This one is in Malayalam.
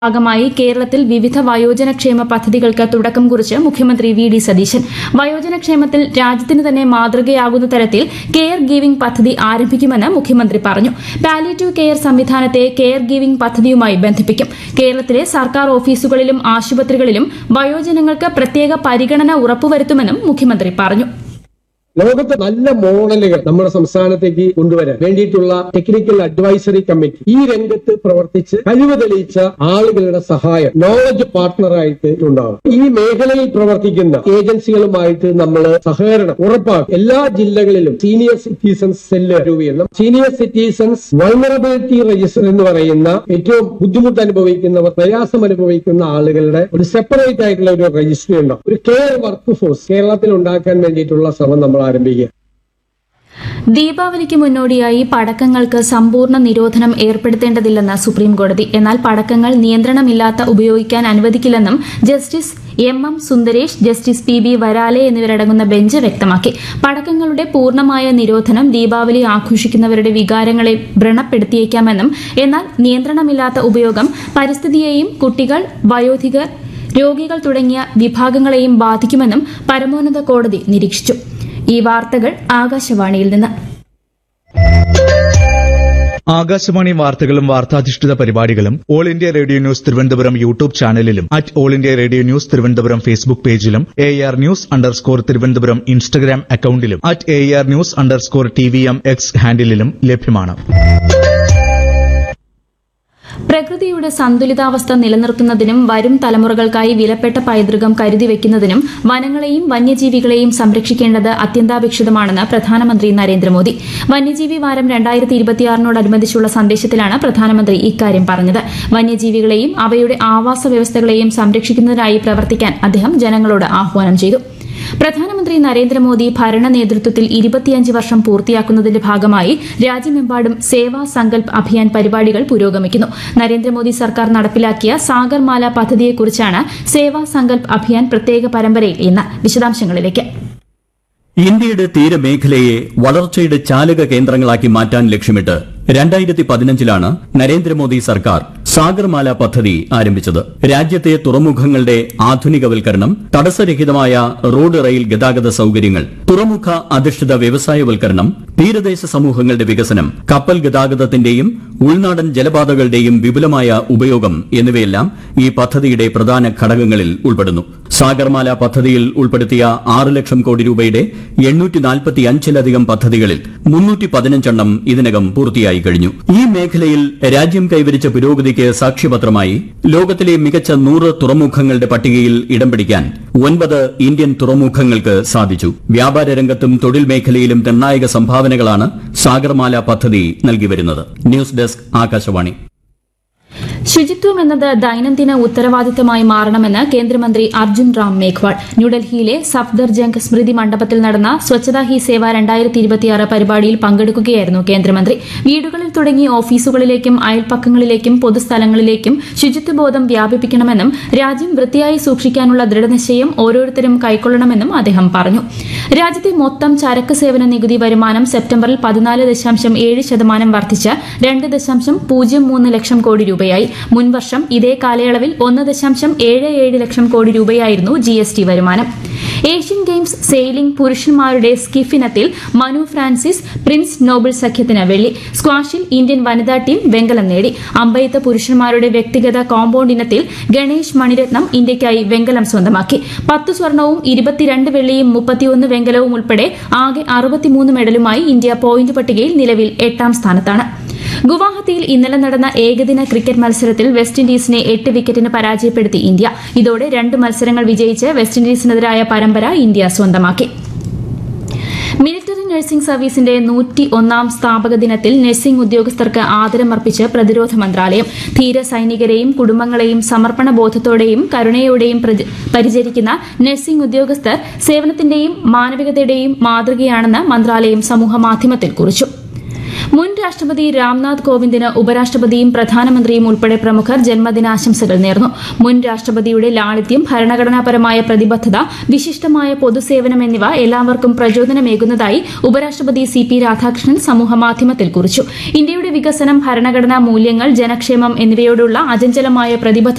ഭാഗമായി കേരളത്തിൽ വിവിധ വയോജനക്ഷേമ പദ്ധതികൾക്ക് തുടക്കം കുറിച്ച് മുഖ്യമന്ത്രി വി ഡി സതീശൻ വയോജനക്ഷേമത്തിൽ രാജ്യത്തിന് തന്നെ മാതൃകയാകുന്ന തരത്തിൽ കെയർ ഗീവിംഗ് പദ്ധതി ആരംഭിക്കുമെന്ന് മുഖ്യമന്ത്രി പറഞ്ഞു പാലിയേറ്റീവ് കെയർ സംവിധാനത്തെ കെയർ ഗീവിംഗ് പദ്ധതിയുമായി ബന്ധിപ്പിക്കും കേരളത്തിലെ സർക്കാർ ഓഫീസുകളിലും ആശുപത്രികളിലും വയോജനങ്ങൾക്ക് പ്രത്യേക പരിഗണന ഉറപ്പുവരുത്തുമെന്നും മുഖ്യമന്ത്രി പറഞ്ഞു ലോകത്തെ നല്ല മോഡലുകൾ നമ്മുടെ സംസ്ഥാനത്തേക്ക് കൊണ്ടുവരാൻ വേണ്ടിയിട്ടുള്ള ടെക്നിക്കൽ അഡ്വൈസറി കമ്മിറ്റി ഈ രംഗത്ത് പ്രവർത്തിച്ച് കഴിവ് തെളിയിച്ച ആളുകളുടെ സഹായം നോളജ് പാർട്ട്ണറായിട്ട് ഉണ്ടാവും ഈ മേഖലയിൽ പ്രവർത്തിക്കുന്ന ഏജൻസികളുമായിട്ട് നമ്മൾ സഹകരണം ഉറപ്പാക്കും എല്ലാ ജില്ലകളിലും സീനിയർ സിറ്റിസൺസ് സെല്ല് രൂപീകരണം സീനിയർ സിറ്റിസൺസ് വൾണറബിലിറ്റി രജിസ്റ്റർ എന്ന് പറയുന്ന ഏറ്റവും ബുദ്ധിമുട്ട് അനുഭവിക്കുന്നവർ പ്രയാസം അനുഭവിക്കുന്ന ആളുകളുടെ ഒരു സെപ്പറേറ്റ് ആയിട്ടുള്ള ഒരു രജിസ്റ്റർ ഉണ്ടാവും ഒരു കെയർ വർക്ക് ഫോഴ്സ് കേരളത്തിൽ ഉണ്ടാക്കാൻ വേണ്ടിയിട്ടുള്ള ശ്രമം നമ്മൾ ആരംഭിക്കുക ദീപാവലിക്ക് മുന്നോടിയായി പടക്കങ്ങൾക്ക് സമ്പൂർണ്ണ നിരോധനം ഏർപ്പെടുത്തേണ്ടതില്ലെന്ന് സുപ്രീംകോടതി എന്നാൽ പടക്കങ്ങൾ നിയന്ത്രണമില്ലാത്ത ഉപയോഗിക്കാൻ അനുവദിക്കില്ലെന്നും justice M M Sundaresh justice P B Varale എന്നിവരടങ്ങുന്ന ബെഞ്ച് വ്യക്തമാക്കി പടക്കങ്ങളുടെ പൂർണ്ണമായ നിരോധനം ദീപാവലി ആഘോഷിക്കുന്നവരുടെ വികാരങ്ങളെ വ്രണപ്പെടുത്തിയേക്കാമെന്നും എന്നാൽ നിയന്ത്രണമില്ലാത്ത ഉപയോഗം പരിസ്ഥിതിയെയും കുട്ടികൾ വയോധികർ രോഗികൾ തുടങ്ങിയ വിഭാഗങ്ങളെയും ബാധിക്കുമെന്നും പരമോന്നത കോടതി നിരീക്ഷിച്ചു ഈ വാർത്തകൾ ആകാശവാണിയിൽ നിന്ന് ആകാശവാണി വാർത്തകളും വാർത്താധിഷ്ഠിത പരിപാടികളും all India radio news Thiruvananthapuram YouTube ചാനലിലും at all India radio news Thiruvananthapuram Facebook പേജിലും A R news underscore Thiruvananthapuram Instagram അക്കൌണ്ടിലും at A R news underscore T V M X ഹാൻഡിലും ലഭ്യമാണ് പ്രകൃതിയുടെ സന്തുലിതാവസ്ഥ നിലനിർത്തുന്നതിനും വരും തലമുറകൾക്കായി വിലപ്പെട്ട പൈതൃകം കരുതി വെക്കുന്നതിനും വനങ്ങളെയും വന്യജീവികളെയും സംരക്ഷിക്കേണ്ടത് അത്യന്താപേക്ഷിതമാണെന്ന് പ്രധാനമന്ത്രി നരേന്ദ്രമോദി വന്യജീവി വാരം രണ്ടായിരത്തി ഇരുപത്തിയാറിനോടനുബന്ധിച്ചുള്ള സന്ദേശത്തിലാണ് പ്രധാനമന്ത്രി ഇക്കാര്യം പറഞ്ഞത് വന്യജീവികളെയും അവയുടെ ആവാസ വ്യവസ്ഥകളെയും സംരക്ഷിക്കുന്നതിനായി പ്രവർത്തിക്കാൻ അദ്ദേഹം ജനങ്ങളോട് ആഹ്വാനം ചെയ്തു പ്രധാനമന്ത്രി നരേന്ദ്രമോദി ഭരണ നേതൃത്വത്തിൽ ഇരുപത്തിയഞ്ച് വർഷം പൂർത്തിയാക്കുന്നതിന്റെ ഭാഗമായി രാജ്യമെമ്പാടും സേവാ സങ്കൽപ് അഭിയാൻ പരിപാടികൾ പുരോഗമിക്കുന്നു നരേന്ദ്രമോദി സർക്കാർ നടപ്പിലാക്കിയ സാഗർമാല പദ്ധതിയെക്കുറിച്ചാണ് സേവാ സങ്കൽപ് അഭിയാൻ പ്രത്യേക പരമ്പരയിൽ ഇന്ന് വിശദാംശങ്ങളിലേക്ക് ഇന്ത്യയുടെ തീരമേഖലയെ വളർച്ചയുടെ ചാലക കേന്ദ്രങ്ങളാക്കി മാറ്റാൻ ലക്ഷ്യമിട്ട് രണ്ടായിരത്തി പതിനഞ്ചിലാണ് നരേന്ദ്രമോദി സർക്കാർ സാഗർമാല പദ്ധതി ആരംഭിച്ചത് രാജ്യത്തെ തുറമുഖങ്ങളുടെ ആധുനികവൽക്കരണം തടസ്സരഹിതമായ റോഡ് റെയിൽ ഗതാഗത സൌകര്യങ്ങൾ തുറമുഖ അധിഷ്ഠിത വ്യവസായവൽക്കരണം തീരദേശ സമൂഹങ്ങളുടെ വികസനം കപ്പൽ ഗതാഗതത്തിന്റെയും ഉൾനാടൻ ജലപാതകളുടെയും വിപുലമായ ഉപയോഗം എന്നിവയെല്ലാം ഈ പദ്ധതിയുടെ പ്രധാന ഘടകങ്ങളിൽ ഉൾപ്പെടുന്നു സാഗർമാല പദ്ധതിയിൽ ഉൾപ്പെടുത്തിയ ആറ് ലക്ഷം കോടി രൂപയുടെ എണ്ണൂറ്റി നാൽപ്പത്തിയഞ്ചിലധികം പദ്ധതികളിൽ മുന്നൂറ്റി പതിനഞ്ചെണ്ണം ഇതിനകം പൂർത്തിയായി കഴിഞ്ഞു ഈ മേഖലയിൽ രാജ്യം കൈവരിച്ച പുരോഗതിക്ക് സാക്ഷ്യപത്രമായി ലോകത്തിലെ മികച്ച നൂറ് തുറമുഖങ്ങളുടെ പട്ടികയിൽ ഇടം പിടിക്കാൻ ഒൻപത് ഇന്ത്യൻ തുറമുഖങ്ങൾക്ക് സാധിച്ചു വ്യാപാര രംഗത്തും തൊഴിൽ മേഖലയിലും നിർണായക സംഭാവനകളാണ് സാഗർമാല പദ്ധതി നൽകി വരുന്നത് ന്യൂസ് ഡെസ്ക് ആകാശവാണി ശുചിത്വം എന്നത് ദൈനംദിന ഉത്തരവാദിത്തമായി മാറണമെന്ന് കേന്ദ്രമന്ത്രി അർജുൻ റാം മേഘ്വാൾ ന്യൂഡൽഹിയിലെ സഫ്ദർജംഗ് സ്മൃതി മണ്ഡപത്തിൽ നടന്ന സ്വച്ഛതാ ഹി സേവ രണ്ടായിരത്തി ഇരുപത്തിയാറ് പരിപാടിയിൽ പങ്കെടുക്കുകയായിരുന്നു കേന്ദ്രമന്ത്രി വീടുകളിൽ തുടങ്ങി ഓഫീസുകളിലേക്കും അയൽപ്പക്കങ്ങളിലേക്കും പൊതുസ്ഥലങ്ങളിലേക്കും ശുചിത്വബോധം വ്യാപിപ്പിക്കണമെന്നും രാജ്യം വൃത്തിയായി സൂക്ഷിക്കാനുള്ള ദൃഢനിശ്ചയം ഓരോരുത്തരും കൈക്കൊള്ളണമെന്നും അദ്ദേഹം പറഞ്ഞു രാജ്യത്തെ മൊത്തം ചരക്ക് സേവന നികുതി വരുമാനം സെപ്റ്റംബറിൽ പതിനാല് ദശാംശം ഏഴ് ശതമാനം വർദ്ധിച്ച് രണ്ട് ദശാംശം പൂജ്യം മൂന്ന് ലക്ഷം കോടി രൂപയായി മുൻവർഷം ഇതേ കാലയളവിൽ ഒന്ന് ദശാംശം ഏഴ് ഏഴ് ലക്ഷം കോടി രൂപയായിരുന്നു ജി എസ് ടി വരുമാനം ഏഷ്യൻ ഗെയിംസ് സെയിലിംഗ് പുരുഷന്മാരുടെ സ്കിഫ് ഇനത്തിൽ മനു ഫ്രാൻസിസ് പ്രിൻസ് നോബിൾ സഖ്യത്തിന് വെള്ളി സ്ക്വാഷിൽ ഇന്ത്യൻ വനിതാ ടീം വെങ്കലം നേടി അമ്പയത്ത് പുരുഷന്മാരുടെ വ്യക്തിഗത കോമ്പൌണ്ട് ഇനത്തിൽ ഗണേഷ് മണിരത്നം ഇന്ത്യയ്ക്കായി വെങ്കലം സ്വന്തമാക്കി പത്ത് സ്വർണവും ഇരുപത്തിരണ്ട് വെള്ളിയും മുപ്പത്തിയൊന്ന് വെങ്കലവും ഉൾപ്പെടെ ആകെ അറുപത്തിമൂന്ന് മെഡലുമായി ഇന്ത്യ പോയിന്റ് പട്ടികയിൽ നിലവിൽ എട്ടാം സ്ഥാനത്താണ് ഗുവാഹത്തിയിൽ ഇന്നലെ നടന്ന ഏകദിന ക്രിക്കറ്റ് മത്സരത്തിൽ വെസ്റ്റ് ഇൻഡീസിനെ എട്ട് വിക്കറ്റിന് പരാജയപ്പെടുത്തി ഇന്ത്യ ഇതോടെ രണ്ട് മത്സരങ്ങൾ വിജയിച്ച് വെസ്റ്റ് ഇൻഡീസിനെതിരായ പരമ്പര ഇന്ത്യ സ്വന്തമാക്കി മിലിറ്ററി നഴ്സിംഗ് സർവീസിന്റെ നൂറ്റി ഒന്നാം സ്ഥാപക ദിനത്തിൽ നഴ്സിംഗ് ഉദ്യോഗസ്ഥർക്ക് ആദരമർപ്പിച്ച് പ്രതിരോധ മന്ത്രാലയം ധീര സൈനികരെയും കുടുംബങ്ങളെയും സമർപ്പണ ബോധത്തോടെയും കരുണയോടെയും പ്രതി- പരിചരിക്കുന്ന നഴ്സിംഗ് ഉദ്യോഗസ്ഥർ സേവനത്തിന്റെയും മാനവികതയുടെയും മാതൃകയാണെന്ന് മന്ത്രാലയം സമൂഹമാധ്യമത്തിൽ കുറിച്ചു മുൻ രാഷ്ട്രപതി രാംനാഥ് കോവിന്ദിന് ഉപരാഷ്ട്രപതിയും പ്രധാനമന്ത്രിയും ഉൾപ്പെടെ പ്രമുഖർ ജന്മദിനാശംസകൾ നേർന്നു മുൻ രാഷ്ട്രപതിയുടെ ലാളിത്യം ഭരണഘടനാപരമായ പ്രതിബദ്ധത വിശിഷ്ടമായ പൊതുസേവനം എന്നിവ എല്ലാവർക്കും പ്രചോദനമേകുന്നതായി ഉപരാഷ്ട്രപതി സി പി രാധാകൃഷ്ണൻ സമൂഹമാധ്യമത്തിൽ കുറിച്ചു ഇന്ത്യയുടെ വികസനം ഭരണഘടനാ മൂല്യങ്ങൾ ജനക്ഷേമം എന്നിവയോടുള്ള അചഞ്ചലമായ പ്രതിബദ്ധത